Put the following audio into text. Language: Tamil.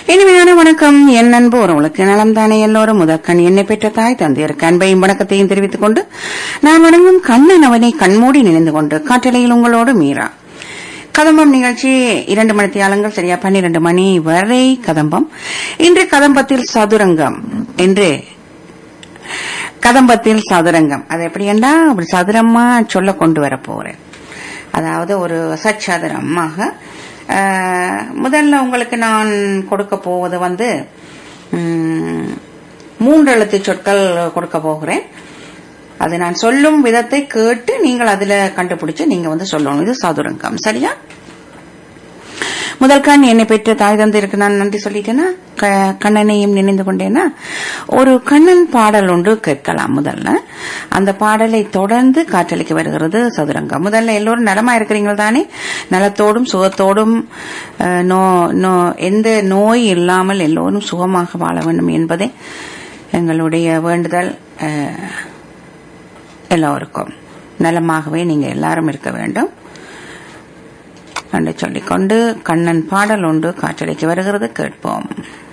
இனிமையான வணக்கம் என் அன்பு உறவுகளுக்கு நலம் தானே எல்லோரும் முதற்கண் என்னை பெற்ற தாய் தந்தையருக்கு அன்பையும் வணக்கத்தையும் தெரிவித்துக் கொண்டு நான் வணங்கும் கண்ணன் அவனை கண்மூடி நினைந்து கொண்டு காற்றலையில் உங்களோடு மீரா கதம்பம் நிகழ்ச்சி இரண்டு மணி தியாலங்கள் சரியா பன்னிரண்டு மணி வரை கதம்பம் இன்று கதம்பத்தில் சதுரங்கம் என்று கதம்பத்தில் சதுரங்கம் அது எப்படி என்றா அப்படி சதுரமா சொல்ல கொண்டு வர போறேன் அதாவது ஒரு சச்சதுரமாக ஆஹ், முதல்ல உங்களுக்கு நான் கொடுக்க போவது வந்து ம், மூன்று எழுத்து சொற்கள் கொடுக்க போகிறேன் அது நான் சொல்லும் விதத்தை கேட்டு நீங்கள் அதுல கண்டுபிடிச்சு நீங்க வந்து சொல்லணும் இது சதுரங்கம் சரியா முதல் கண் என்னை பெற்ற தாய் தந்தையருக்கு நான் நன்றி சொல்லிட்டேனா க- கண்ணனையும் நினைந்து கொண்டேனா ஒரு கண்ணன் பாடல் ஒன்று கேட்கலாம் முதல்ல அந்த பாடலை தொடர்ந்து காற்றலைக்கு வருகிறது சதுரங்கம் முதல்ல எல்லோரும் நலமா இருக்கிறீர்கள் தானே நலத்தோடும் சுகத்தோடும் அஹ், நோ- நோ- எந்த நோய் இல்லாமல் எல்லோரும் சுகமாக வாழ வேண்டும் என்பதே எங்களுடைய வேண்டுதல் அஹ், எல்லோருக்கும் நலமாகவே நீங்க எல்லாரும் இருக்க வேண்டும் என்று சொல்லிக்கொண்டு கண்ணன் பாடல் ஒன்று காற்றலைக்கு வருகிறது கேட்போம்